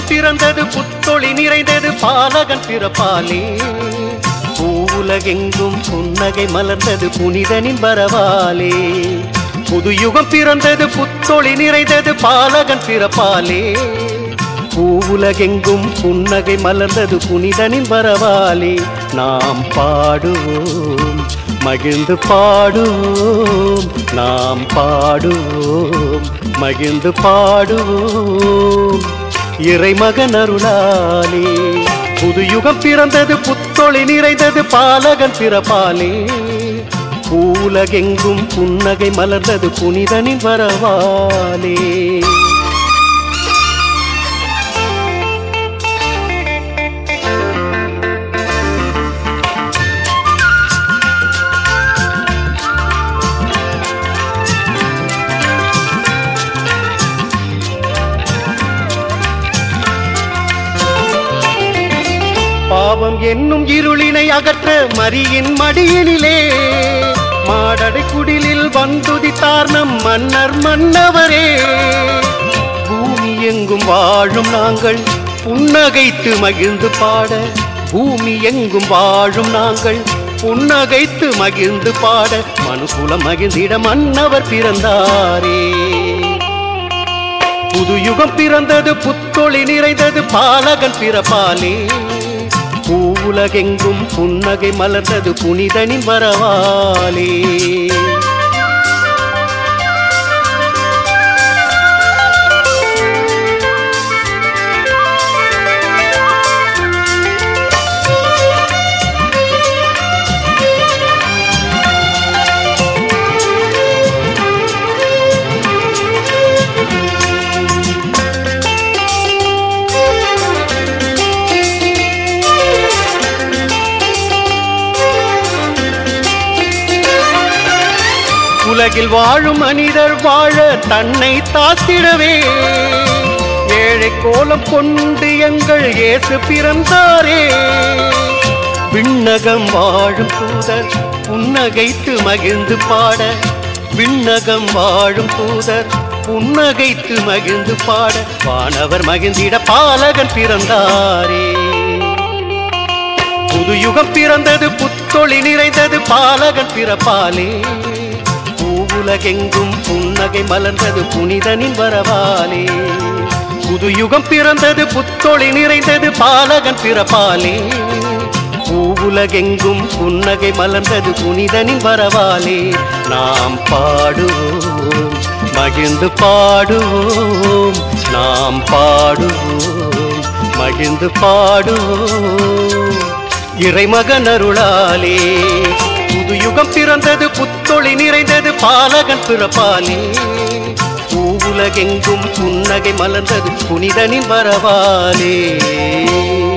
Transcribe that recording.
பிறந்தது புத்தொளி நிறைந்தது பாலகன் பிறப்பாலே பூவுலகெங்கும் புன்னகை மலர்ந்தது புனிதனின் வரவாலே புது யுகம் பிறந்தது புத்தொளி நிறைந்தது பாலகன் பிறப்பாலே பூவுலகெங்கும் புன்னகை மலர்ந்தது புனிதனின் வரவாலே நாம் பாடுவோம் மகிழ்ந்து பாடுவோம் நாம் பாடுவோம் மகிழ்ந்து பாடுவோம் இறைமகன் அருளாலே புது யுகம் பிறந்தது புத்தொளி நிறைந்தது பாலகன் பிறப்பாலே பூலகெங்கும் புன்னகை மலர்ந்தது புனிதனின் வரவாலே பாவம் என்னும் இருளினை அகற்ற மரியின் மடியினிலே மாடடை குடிலில் வந்துதித்தார் நம் மன்னர் மன்னவரே பூமி எங்கும் வாழும் நாங்கள் புன்னகைத்து மகிழ்ந்து பாட பூமி எங்கும் வாழும் நாங்கள் புன்னகைத்து மகிழ்ந்து பாட மனுகுலம் மகிழ்ந்திட மன்னவர் பிறந்தாரே புது யுகம் பிறந்தது புத்தொளி நிறைந்தது பாலகன் பிறப்பாலே பூவுலகெங்கும் புன்னகை மலர்ந்தது புனிதனின் வரவாலே உலகில் வாழும் மனிதர் வாழ தன்னை தாத்திடவே ஏழை கோலம் கொண்டு எங்கள் இயேசு பிறந்தாரே விண்ணகம் வாழும் தூதர் புன்னகைத்து மகிழ்ந்து பாட விண்ணகம் வாழும் தூதர் புன்னகைத்து மகிழ்ந்து பாட வானவர் மகிழ்ந்திட பாலகன் பிறந்தாரே புது யுகம் பிறந்தது புத்தொளி நிறைந்தது பாலகன் பிறப்பாலே பூவுலகெங்கும் புன்னகை மலர்ந்தது புனிதனின் வரவாலே புது யுகம் பிறந்தது புத்தொளி நிறைந்தது பாலகன் பிறப்பாலே பூவுலகெங்கும் புன்னகை மலர்ந்தது புனிதனின் வரவாலே நாம் பாடுவோம் மகிழ்ந்து பாடுவோம் நாம் பாடுவோம் மகிழ்ந்து பாடுவோம் இறைமகன் அருளாலே புது யுகம் பிறந்தது புத்தொளி நிறைந்தது பாலகன் பிறப்பாலே பூவுலகெங்கும் புன்னகை மலர்ந்தது புனிதனின் வரவாலே